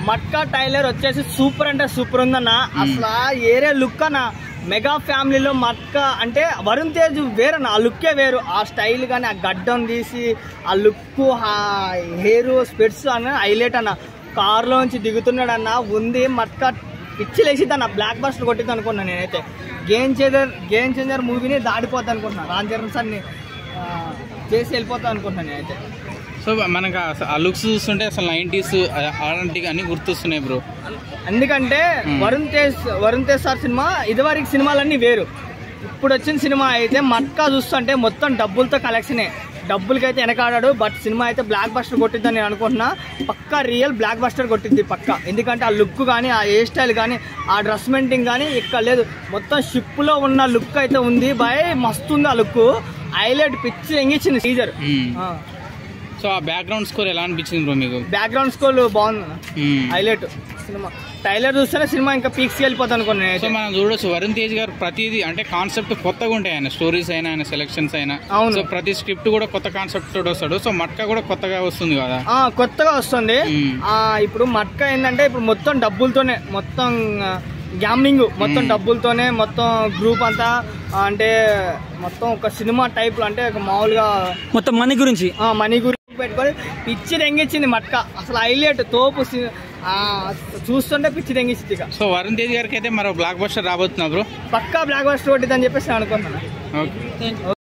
Matka trailer వచ్చేసి super అంటే super ఉందన్న అసలు ఆ ఏరే లుక్ అన్న మెగా ఫ్యామిలీలో మట్కా అంటే వరుణ్ తేజ్ వేరన్న ఆ లుక్కే వేరు ఆ స్టైల్ కానీ ఆ గడ్డం తీసి ఆ లుక్ ఆ హెయిర్ స్పెట్స్ అన్న హైలైట్ అన్న కారులో నుంచి దిగుతున్నాడు అన్న ఉంది మట్కా పిచ్చి లేచిద్ది అన్న బ్లాక్ బస్టర్ కొట్టిద్ది అనుకున్నాను నేనైతే గేమ్ చేంజర్ గేమ్ చేంజర్ మూవీని దాడిపోద్ది అనుకుంటున్నాను రామ్ చరణ్ సార్ని ఆ, చేసి వెళ్ళిపోతా అనుకుంటున్నాను నేనైతే సో మనకు ఆ- ఆ లుక్స్ చూస్తుంటే అసలు నైంటీస్ అలాంటివి అన్ని గుర్తొస్తున్నాయి బ్రో ఎందుకంటే Hmm. Varun Tej Varun Tej sir cinema ఇదివరకు సినిమాలన్నీ వేరు ఇప్పుడు వచ్చిన సినిమా అయితే మట్కా చూస్తుంటే మొత్తం డబ్బులతో కలెక్షనే డబ్బులకైతే వెనకాడాడు బట్ సినిమా అయితే బ్లాక్ బస్టర్ కొట్టిద్దని నేను అనుకుంటున్నా పక్కా రియల్ బ్లాక్ బస్టర్ కొట్టిద్ది పక్కా ఎందుకంటే ఆ లుక్ కానీ ఆ హెయిర్ స్టైల్ కానీ ఆ డ్రెస్ మెంటింగ్ కానీ ఇక్కడ లేదు మొత్తం షిప్లో ఉన్న లుక్ అయితే ఉంది బాయ్ మస్తు ఉంది ఆ లుక్ హైలైట్ పిచ్చి ఎంగిచ్చింది సీజర్ సో ఆ బ్యాక్గ్రౌండ్ స్కోర్ ఎలా అనిపించింది బ్రో మీకు బ్యాక్గ్రౌండ్ స్కోర్ బాగుంది మ్మ్. హైలైట్ సినిమా టైలర్ చూస్తేనే సినిమా ఇంకా పీక్స్కి వెళ్ళిపోతాను అనుకున్నాను సో నేనైతే. మనం చూడొచ్చు వరుణ్ తేజ్ గారు ప్రతిదీ అంటే కాన్సెప్ట్ కొత్తగా ఉంటాయి ఆయన స్టోరీస్ అయినా ఆయన సెలెక్షన్స్ అయినా అవును. సో ప్రతి స్క్రిప్ట్ కూడా కొత్త కాన్సెప్ట్ తోటి వస్తాడు సో మట్కా కూడా కొత్తగా వస్తుంది కదా ఆ, కొత్తగా వస్తుంది మ్మ్. ఆ ఇప్పుడు మట్క ఏంటంటే ఇప్పుడు మొత్తం డబ్బులతోనే మొత్తం గ్యామ్లింగ్ మొత్తం మ్మ్. డబ్బులతోనే మొత్తం గ్రూప్ అంతా ఆ, అంటే మొత్తం ఒక సినిమా టైప్ అంటే ఒక మామూలుగా మొత్తం మనీ గురించి మనీ గురించి పెట్టుకొని పిచ్చి తెంగించింది మట్క అసలు హైలైట్ తోపు సి- ఆ, చూస్తుంటే పిచ్చి తెంగించింది ఇక సో వరుణ్ తేజ్ గారికి అయితే మరో బ్లాక్ బస్టర్ రాబోతున్నా బ్రో పక్కా బ్లాక్ బస్టర్ కొట్టిద్దని చెప్పేసి నేను అనుకుంటున్నాను ఓకే